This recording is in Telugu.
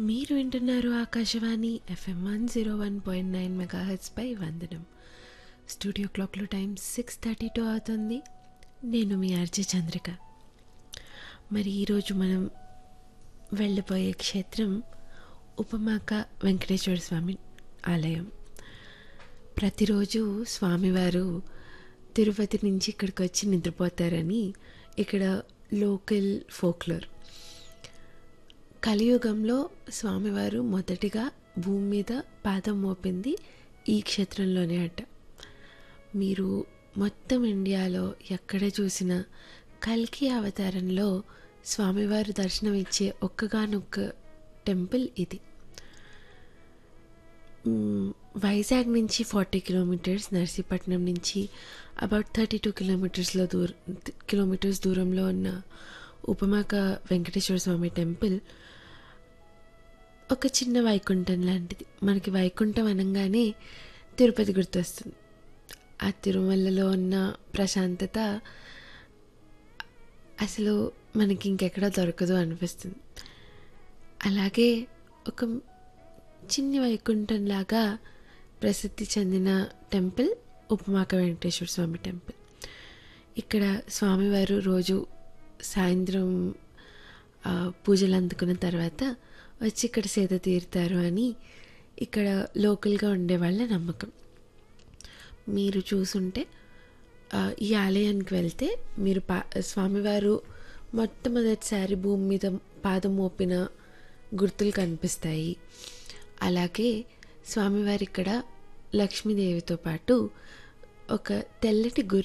మీరు వింటున్నారు ఆకాశవాణి FM one zero one point nine మెగాహెట్స్పై వందనం స్టూడియో క్లాక్లో టైం సిక్స్ థర్టీ టూ అవుతుంది నేను మీ ఆర్జే చంద్రిక మరి ఈరోజు మనం వెళ్ళిపోయే క్షేత్రం ఉపమాక వెంకటేశ్వర స్వామి ఆలయం ప్రతిరోజు స్వామివారు తిరుపతి నుంచి ఇక్కడికి వచ్చి నిద్రపోతారని ఇక్కడ లోకల్ ఫోక్లోర్ కలియుగంలో స్వామివారు మొదటిగా భూమి మీద పాదం మోపింది ఈ క్షేత్రంలోనే అట మీరు మొత్తం ఇండియాలో ఎక్కడ చూసినా కల్కి అవతారంలో స్వామివారు దర్శనం ఇచ్చే ఒక్కగానొక్క టెంపుల్ ఇది మ్మ్, వైజాగ్ నుంచి ఫార్టీ కిలోమీటర్స్ నర్సీపట్నం నుంచి అబౌట్ థర్టీ టూ కిలోమీటర్స్లో దూర కిలోమీటర్స్ దూరంలో ఉన్న ఉపమాక వెంకటేశ్వర స్వామి టెంపుల్ ఒక చిన్న వైకుంఠం లాంటిది మనకి వైకుంఠం అనగానే తిరుపతి గుర్తొస్తుంది ఆ తిరుమలలో ఉన్న ప్రశాంతత అసలు మనకి ఇంకెక్కడ దొరకదు అనిపిస్తుంది అలాగే ఒక చిన్ని వైకుంఠం లాగా ప్రసిద్ధి చెందిన టెంపుల్ ఉపమాక వెంకటేశ్వర స్వామి టెంపుల్ ఇక్కడ స్వామివారు రోజు సాయంత్రం ఆ, పూజలు అందుకున్న తర్వాత వచ్చి ఇక్కడ సేద తీరుతారు అని ఇక్కడ లోకల్గా ఉండే వాళ్ళ నమ్మకం మీరు చూసుంటే ఆ, ఈ ఆలయానికి వెళ్తే మీరు పా స్వామివారు మొట్టమొదటిసారి భూమి మీద పాదం మోపిన గుర్తులు కనిపిస్తాయి అలాగే స్వామివారి ఇక్కడ లక్ష్మీదేవితో పాటు ఒక తెల్లటి గుర్ర